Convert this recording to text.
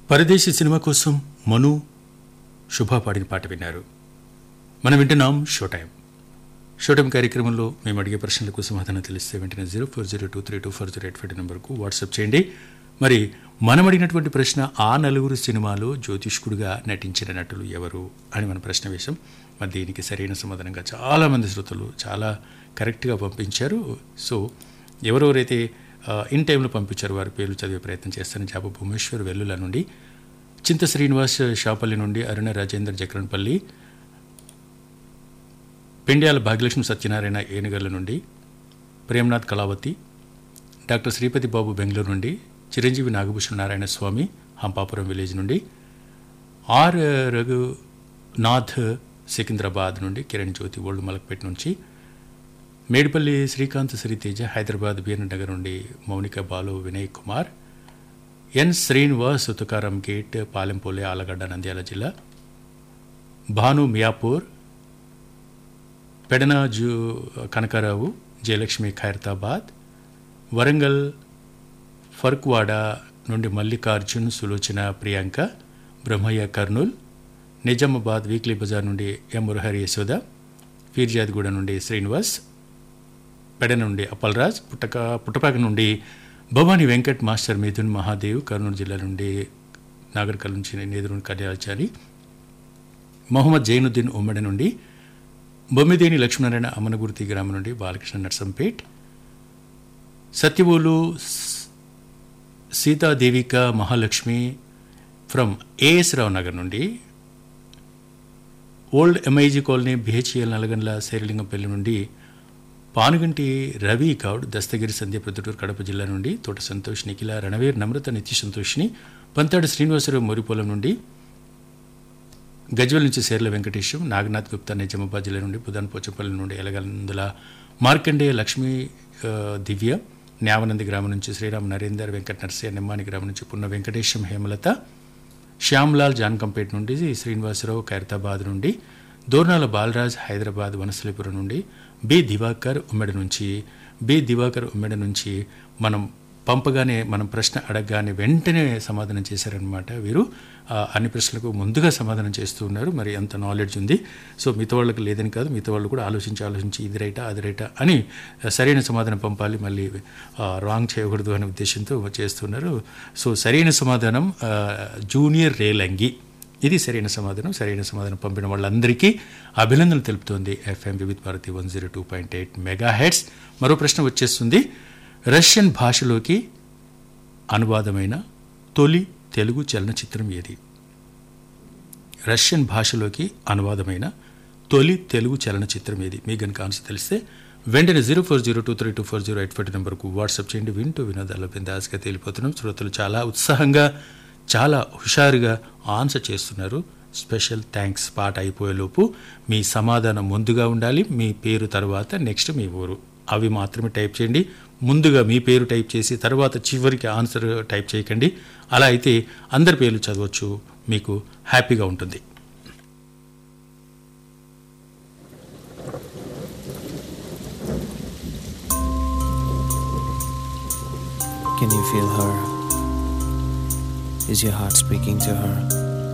పరదేశీ సినిమా కోసం మను శుభ పాడిన పాట విన్నారు మనం వింటున్నాం షో టైం షో టైం కార్యక్రమంలో మేము అడిగే ప్రశ్నలకు సమాధానం తెలిస్తే వెంటనే zero four zero two three two four zero eight five నెంబర్కు వాట్సాప్ చేయండి మరి మనం అడిగినటువంటి ప్రశ్న ఆ నలుగురు సినిమాలో జ్యోతిష్కుడుగా నటించిన నటులు ఎవరు అని మన ప్రశ్న వేశాం మరి దీనికి సరైన సమాధానంగా చాలామంది శ్రోతలు చాలా కరెక్ట్గా పంపించారు సో ఎవరెవరైతే ఆ, ఇన్ టైంలో పంపించారు వారి పేర్లు చదివే ప్రయత్నం చేస్తాను జాబు భువనేశ్వర్ వెల్లుల నుండి చింత శ్రీనివాస్ షాపల్లి నుండి అరుణ రాజేందర్ జక్రన్పల్లి పెండ్యాల భాగ్యలక్ష్మి సత్యనారాయణ ఏనుగర్ల నుండి ప్రేమ్నాథ్ కళావతి డాక్టర్ శ్రీపతి బాబు బెంగళూరు నుండి చిరంజీవి నాగభూషణ నారాయణ స్వామి హంపాపురం విలేజ్ నుండి ఆర్ రఘునాథ్ సికింద్రాబాద్ నుండి కిరణ్ జ్యోతి ఓల్డ్ మలక్పేట నుంచి మేడిపల్లి శ్రీకాంత్ శ్రీతేజ హైదరాబాద్ బీఎన్ నగర్ నుండి మౌనిక బాలు వినయ్ కుమార్ ఎన్ శ్రీనివాస్ తుకారం గేట్ పాలెంపోలే ఆలగడ్డ నంద్యాల జిల్లా భాను మియాపూర్ పెడన జూ కనకారావు జయలక్ష్మి ఖైరతాబాద్ వరంగల్ ఫర్క్వాడ నుండి మల్లికార్జున్ సులోచన ప్రియాంక బ్రహ్మయ్య కర్నూల్ నిజామాబాద్ వీక్లీ బజార్ నుండి ఎం మురహరి యశోద ఫీర్జాద్గూడ నుండి శ్రీనివాస్ పెడన నుండి అప్పలరాజ్ పుట్టక పుట్టపాక నుండి భవానీ వెంకట్ మాస్టర్ మిథున్ మహాదేవ్ కర్నూలు జిల్లా నుండి నాగర్కల్ నుంచి నేదురు కళ్యాచారి మొహమ్మద్ జైనుద్దీన్ ఉమ్మడి నుండి బొమ్మిదేని లక్ష్మీనారాయణ అమ్మనగుర్తి గ్రామం నుండి బాలకృష్ణ నర్సంపేట్ సత్యవోలు స్- సీతాదేవిక మహాలక్ష్మి ఫ్రమ్ ఏఎస్ రావు నగర్ నుండి old MIG colony BHEL Nallagandla Serilingampally నుండి పానుగంటి రవి గౌడ్ దస్తగిరి సంధ్య ప్రొద్దుటూరు కడప జిల్లా నుండి తోట సంతోష్ నిఖిల రణవీర్ నమ్రత నిత్య సంతోష్ని పంతాడు శ్రీనివాసరావు మొరిపోలం నుండి గజ్వల్ నుంచి సేర్ల వెంకటేశం నాగనాథ్ గుప్తా నిజామాబాద్ జిల్లా నుండి బుధాన్ పోచపల్లి నుండి ఎలగందుల మార్కండేయ లక్ష్మీ ఆ, దివ్య న్యావనంది గ్రామం నుంచి శ్రీరామ్ నరేందర్ వెంకట నర్సయ్య నిమ్మాని గ్రామం నుంచి పున్న వెంకటేశం హేమలత శ్యామ్లాల్ జాన్కంపేట్ నుండి శ్రీనివాసరావు ఖైరతాబాద్ నుండి దోర్నాల బాలరాజ్ హైదరాబాద్ వనస్థలిపురం నుండి బి దివాకర్ ఉమ్మెడ నుంచి బి దివాకర్ ఉమ్మెడ నుంచి మనం పంపగానే మనం ప్రశ్న అడగగానే వెంటనే సమాధానం చేశారనమాట వీరు ఆ, అన్ని ప్రశ్నలకు ముందుగా సమాధానం చేస్తూ ఉన్నారు మరి అంత నాలెడ్జ్ ఉంది సో మిగతా వాళ్ళకి లేదని కాదు మిగతా వాళ్ళు కూడా ఆలోచించి ఆలోచించి ఇది రైటా అది రైటా అని ఆ, సరైన సమాధానం పంపాలి మళ్ళీ ఆ, రాంగ్ చేయకూడదు అనే ఉద్దేశంతో చేస్తున్నారు సో సరైన సమాధానం ఆ, జూనియర్ రేలంగి ఇది సరైన సమాధానం సరైన సమాధానం పంపిన వాళ్ళందరికీ అభినందనలు తెలుపుతోంది FM Vividh Bharati one zero two point eight megahertz మరో ప్రశ్న వచ్చేస్తుంది రష్యన్ భాషలోకి అనువాదమైన తొలి తెలుగు చలనచిత్రం ఏది రష్యన్ భాషలోకి అనువాదమైన తొలి తెలుగు చలనచిత్రం ఏది మీకు కనుక ఆన్సర్ తెలిస్తే వెంటనే zero four zero two three two four zero eight five నెంబర్కు వాట్సాప్ చేయండి వింటూ వినోదాల్లో బిందాస్గా తేలిపోతున్నాం శ్రోతలు చాలా ఉత్సాహంగా చాలా హుషారుగా ఆన్సర్ చేస్తున్నారు స్పెషల్ థ్యాంక్స్ పాట అయిపోయేలోపు మీ సమాధానం ముందుగా ఉండాలి మీ పేరు తర్వాత నెక్స్ట్ మీ ఊరు అవి మాత్రమే టైప్ చేయండి ముందుగా మీ పేరు టైప్ చేసి తర్వాత చివరికి ఆన్సర్ టైప్ చేయకండి అలా అయితే అందరి పేర్లు చదవచ్చు మీకు హ్యాపీగా ఉంటుంది Can you feel her? Is your heart speaking to her?